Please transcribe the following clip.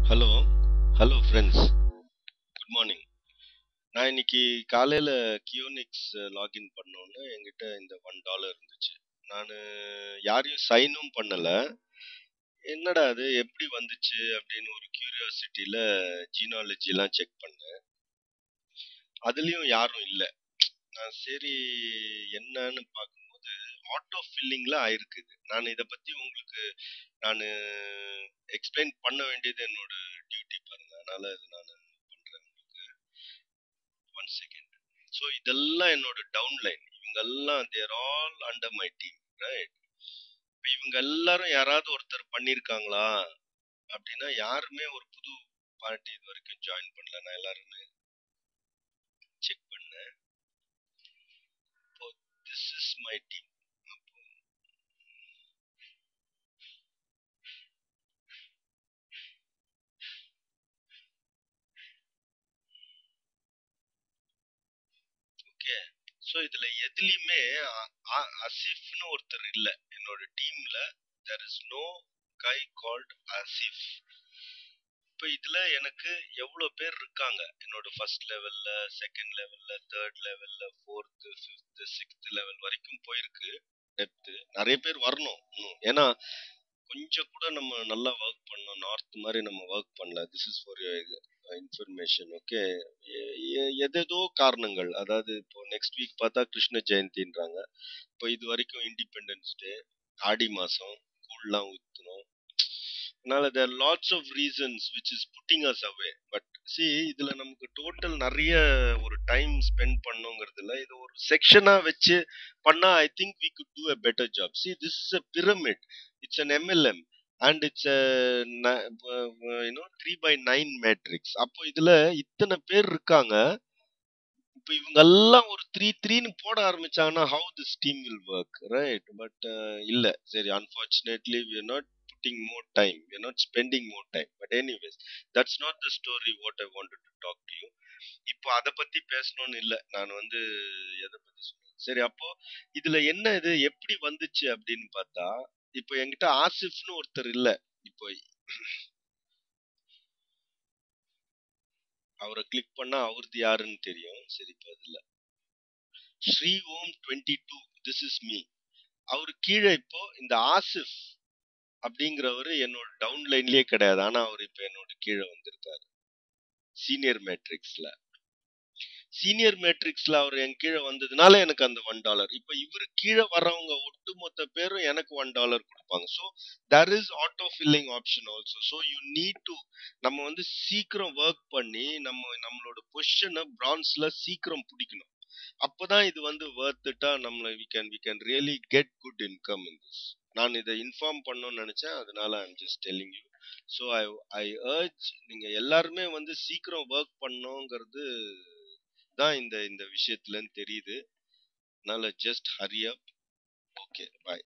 hello hello friends good morning நான் இன்னைக்கு காலையில் கியோனிக்ஸ் லாகின் பண்ணோன்னே என்கிட்ட இந்த ஒன் டாலர் இருந்துச்சு நான் யாரையும் சைனும் பண்ணலை என்னடா அது எப்படி வந்துச்சு அப்படின்னு ஒரு கியூரியாசிட்டியில் ஜீனாலஜிலாம் செக் பண்ணேன் அதுலேயும் யாரும் இல்லை நான் சரி என்னன்னு பார்க்கும்போது ஆட்டோ ஃபில்லிங்கில் ஆயிருக்குது நான் இதை பற்றி உங்களுக்கு நான் எக்ஸ்பிளைன் பண்ண வேண்டியது என்னோட டியூட்டி பாருங்க அதனால இது நான் பண்றேன் உங்களுக்கு ஒன் செகண்ட் ஸோ இதெல்லாம் என்னோட டவுன்லைன் இவங்க எல்லாம் they're all under my team right இப்போ இவங்க எல்லாரும் யாராவது ஒருத்தர் பண்ணியிருக்காங்களா அப்படின்னா யாருமே ஒரு புது பார்ட்டி இது வரைக்கும் ஜாயின் பண்ணல நான் எல்லாருமே செக் பண்ணேன் இப்போ திஸ் இஸ் மை டீம் அப்போ ஓகே ஸோ இதுல எதுலையுமே அசிஃப்னு ஒருத்தர் இல்ல என்னோட டீம்ல there is no guy called Asif இப்போ இதுல எனக்கு எவ்வளோ பேர் இருக்காங்க என்னோட ஃபர்ஸ்ட் லெவல்ல செகண்ட் லெவல்ல தேர்ட் லெவல்ல ஃபோர்த்து ஃபிஃப்த்து சிக்ஸ்த் லெவல் வரைக்கும் போயிருக்கு டெப்த்து நிறைய பேர் வரணும் இன்னும் ஏன்னா கொஞ்சம் கூட நம்ம நல்லா ஒர்க் பண்ணோம் நார்த் மாதிரி நம்ம ஒர்க் பண்ணல this is for information okay எதேதோ காரணங்கள் அதாவது இப்போ நெக்ஸ்ட் வீக் பார்த்தா கிருஷ்ண ஜெயந்தின்றாங்க இப்போ இது வரைக்கும் இண்டிபெண்டன்ஸ் டே ஆடி மாதம் கூழ்லாம் ஊற்றணும் அதனால there lots of reasons which is putting us away but see இதுல நமக்கு டோட்டல் நிறைய ஒரு டைம் ஸ்பெண்ட் பண்ணுங்கிறதுல இது ஒரு செக்ஷனா வச்சு பண்ணா I think we could do a better job see this is a pyramid it's an MLM and it's you know three by nine matrix அப்போ இதுல இத்தனை பேர் இருக்காங்க இப்போ இவங்க எல்லாம் ஒரு த்ரீ த்ரீன்னு போட ஆரம்பிச்சாங்கன்னா how this team will work right but இல்ல சரி unfortunately we are not putting more time we are not spending more time but anyways that's not the story what I wanted to talk to you இப்போ அதை பத்தி பேசணும்னு இல்லை நான் வந்து எதை பத்தி சொன்னேன் சரி அப்போ இதுல என்ன இது எப்படி வந்துச்சு அப்படின்னு பார்த்தா இப்போ என்கிட்ட ஆசிஃப்னு ஒருத்தர் இல்ல இப்போ அவரை கிளிக் பண்ணா அவரது யாருன்னு தெரியும் சரி இப்போ அதுல Sri Om twenty two this is me அவரு கீழே இப்போ இந்த ஆசிஃப் அப்படிங்கிறவரு என்னோட டவுன் லைன்லயே கிடையாது ஆனா அவர் இப்ப என்னோட கீழே வந்திருக்காரு சீனியர் மேட்ரிக்ஸ்ல சீனியர் மேட்ரிக்ஸ்ல அவர் என் கீழே வந்ததுனால எனக்கு அந்த ஒன் டாலர் இப்ப இவரு கீழே வர்றவங்க ஒட்டுமொத்த பேரும் எனக்கு ஒன் டாலர் கொடுப்பாங்க so there is auto filling option also so you need to நம்ம வந்து சீக்கிரம் ஒர்க் பண்ணி நம்ம நம்மளோட பொசிஷனை பிரான்ஸ்ல சீக்கிரம் பிடிக்கணும் அப்பதான் இது வந்து வர்த்துட்டா நம்மள we can we can really get good income in this நான் இதை இன்ஃபார்ம் பண்ணணும்னு நினைச்சேன் அதனால I'm just telling you so I I urge நீங்க எல்லாருமே வந்து சீக்கிரம் ஒர்க் பண்ணோங்கிறது தான் இந்த இந்த விஷயத்துலன்னு தெரியுது அதனால ஜஸ்ட் ஹரி அப் ஓகே பாய்